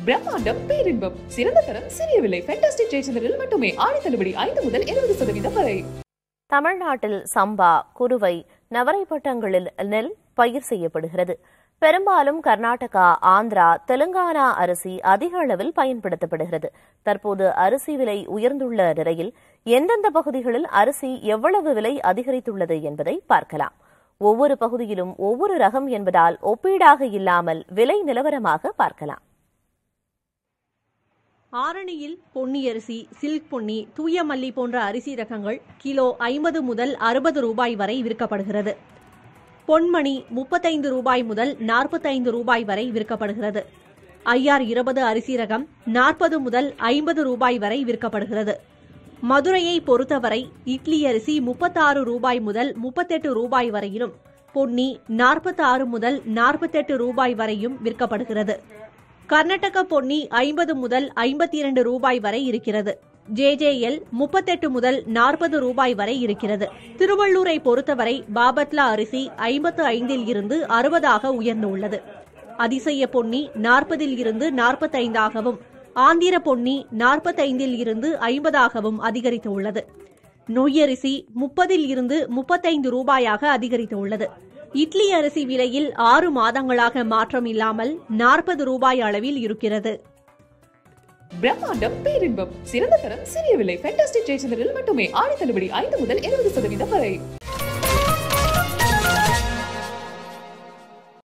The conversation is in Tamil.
பிரம்மாண்டம் பேரின்பம் சிறந்த தரம் சிறிய விலை ஃபேண்டாஸ்டிக் ஜெயச்சந்திரில் மட்டுமே ஆடி தள்ளுபடி ஐந்து முதல் இருபது சதவீதம் வரை தமிழ்நாட்டில் சம்பா குருவை நவரைப்பட்டங்களில் நெல் பயிர் செய்யப்படுகிறது பெரும்பாலும் கர்நாடகா ஆந்திரா தெலுங்கானா அரிசி அதிக அளவில் பயன்படுத்தப்படுகிறது தற்போது அரிசி விலை உயர்ந்துள்ள நிலையில் எந்தெந்த பகுதிகளில் அரிசி எவ்வளவு விலை அதிகரித்துள்ளது என்பதை பார்க்கலாம் ஒவ்வொரு பகுதியிலும் ஒவ்வொரு ரகம் என்பதால் ஒப்பீடாக இல்லாமல் விலை நிலவரமாக பார்க்கலாம் ஆரணியில் பொன்னி அரிசி சில்க் பொன்னி தூய மல்லி போன்ற அரிசி ரகங்கள் கிலோ ஐம்பது முதல் அறுபது ரூபாய் வரை விற்கப்படுகிறது பொன்மணி முப்பத்தைந்து ரூபாய் முதல் நாற்பத்தைந்து ரூபாய் வரை விற்கப்படுகிறது ஐஆர் இருபது அரிசி ரகம் நாற்பது முதல் ஐம்பது ரூபாய் வரை விற்கப்படுகிறது மதுரையை பொறுத்தவரை இட்லி அரிசி முப்பத்தாறு ரூபாய் முதல் முப்பத்தெட்டு ரூபாய் வரையிலும் பொன்னி நாற்பத்தாறு முதல் நாற்பத்தெட்டு ரூபாய் வரையும் விற்கப்படுகிறது கர்நாடக பொன்னி ஐம்பது முதல் ஐம்பத்தி இரண்டு ரூபாய் வரை இருக்கிறது ஜேஜேஎல் முப்பத்தெட்டு முதல் நாற்பது ரூபாய் வரை இருக்கிறது திருவள்ளூரை பொறுத்தவரை பாபத்லா அரிசி ஐம்பத்து ஐந்தில் இருந்து அறுபதாக உயர்ந்துள்ளது அதிசய பொன்னி நாற்பதில் இருந்து நாற்பத்தைந்தாகவும் ஆந்திர பொன்னி நாற்பத்தைந்தில் இருந்து ஐம்பதாகவும் அதிகரித்துள்ளது நொய்யரிசி முப்பதில் இருந்து முப்பத்தைந்து ரூபாயாக அதிகரித்துள்ளது இட்லி அரிசி விலையில் ஆறு மாதங்களாக மாற்றம் இல்லாமல் நாற்பது ரூபாய் அளவில் இருக்கிறது பிரம்மாண்டம் பேரின்பம் சிறந்த தரம் சிறிய விலை ஃபேண்டாஸ்டிக் ஜெயச்சந்திரில் மட்டுமே ஆடி தள்ளுபடி ஐந்து முதல் இருபது சதவீதம் வரை